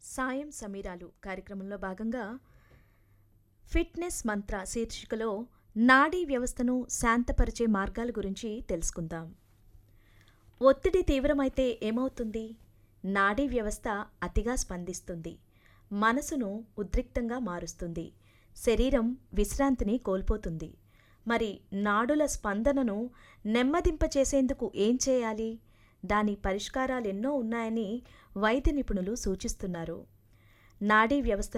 సాయం సమీరాలు కార్యక్రమంలో భాగంగా ఫిట్నెస్ మంత్ర శీర్షికలో నాడీ వ్యవస్థను శాంతపరిచే మార్గాల గురించి తెలుసుకుందాం ఒత్తిడి తీవ్రమైతే ఏమవుతుంది నాడీ వ్యవస్థ అతిగా స్పందిస్తుంది మనసును ఉద్రిక్తంగా మారుస్తుంది శరీరం విశ్రాంతిని కోల్పోతుంది మరి నాడుల స్పందనను నెమ్మదింపచేసేందుకు ఏం చేయాలి దాని పరిష్కారాలెన్నో ఉన్నాయని వైద్య నిపుణులు సూచిస్తున్నారు నాడీ వ్యవస్థను